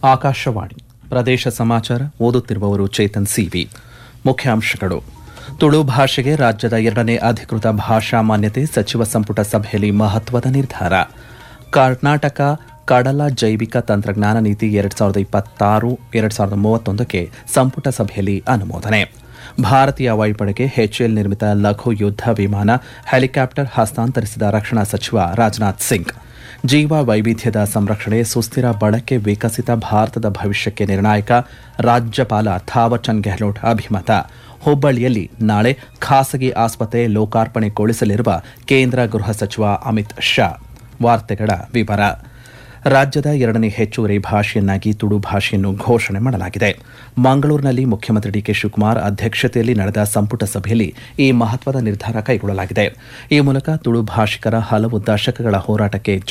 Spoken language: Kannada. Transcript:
ಆಕಾಶವಾಣಿ ಪ್ರದೇಶ ಸಮಾಚಾರ ಓದುತ್ತಿರುವವರು ಚೇತನ್ ಸಿವಿ ಮುಖ್ಯಾಂಶಗಳು ತುಳು ಭಾಷೆಗೆ ರಾಜ್ಯದ ಎರಡನೇ ಅಧಿಕೃತ ಭಾಷಾ ಮಾನ್ಯತೆ ಸಚಿವ ಸಂಪುಟ ಸಭೆಯಲ್ಲಿ ಮಹತ್ವದ ನಿರ್ಧಾರ ಕರ್ನಾಟಕ ಕಡಲ ಜೈವಿಕ ತಂತ್ರಜ್ಞಾನ ನೀತಿ ಎರಡ್ ಸಾವಿರದ ಇಪ್ಪತ್ತಾರು ಎರಡ್ ಸಾವಿರದ ಮೂವತ್ತೊಂದಕ್ಕೆ ಸಂಪುಟ ಸಭೆಯಲ್ಲಿ ಅನುಮೋದನೆ ಭಾರತೀಯ ವಾಯುಪಡೆಗೆ ಎಚ್ಎಲ್ ನಿರ್ಮಿತ ಲಘು ಯುದ್ಧ ವಿಮಾನ ಹೆಲಿಕಾಪ್ಟರ್ ಹಸ್ತಾಂತರಿಸಿದ ರಕ್ಷಣಾ ಸಚಿವ ರಾಜನಾಥ್ ಸಿಂಗ್ ಜೀವ ವೈವಿಧ್ಯದ ಸಂರಕ್ಷಣೆ ಸುಸ್ಥಿರ ಬಳಕೆ ವಿಕಸಿತ ಭಾರತದ ಭವಿಷ್ಯಕ್ಕೆ ನಿರ್ಣಾಯಕ ರಾಜ್ಯಪಾಲ ಥಾವರ್ಚಂದ್ ಗೆಹ್ಲೋಟ್ ಅಭಿಮತ ಹುಬ್ಬಳ್ಳಿಯಲ್ಲಿ ನಾಳೆ ಖಾಸಗಿ ಆಸ್ಪತ್ರೆ ಲೋಕಾರ್ಪಣೆಗೊಳಿಸಲಿರುವ ಕೇಂದ್ರ ಗೃಹ ಸಚಿವ ಅಮಿತ್ ಶಾ ವಾರ್ತೆಗಳ ವಿವರ ರಾಜ್ಯದ ಎರಡನೇ ಹೆಚ್ಚುವರಿ ಭಾಷೆಯನ್ನಾಗಿ ತುಳು ಭಾಷೆಯನ್ನು ಘೋಷಣೆ ಮಾಡಲಾಗಿದೆ ಮಂಗಳೂರಿನಲ್ಲಿ ಮುಖ್ಯಮಂತ್ರಿ ಡಿಕೆ ಶಿವಕುಮಾರ್ ಅಧ್ಯಕ್ಷತೆಯಲ್ಲಿ ನಡೆದ ಸಂಪುಟ ಸಭೆಯಲ್ಲಿ ಈ ಮಹತ್ವದ ನಿರ್ಧಾರ ಕೈಗೊಳ್ಳಲಾಗಿದೆ ಈ ಮೂಲಕ ತುಳು ಭಾಷಿಕರ ಹಲವು ದಶಕಗಳ ಹೋರಾಟಕ್ಕೆ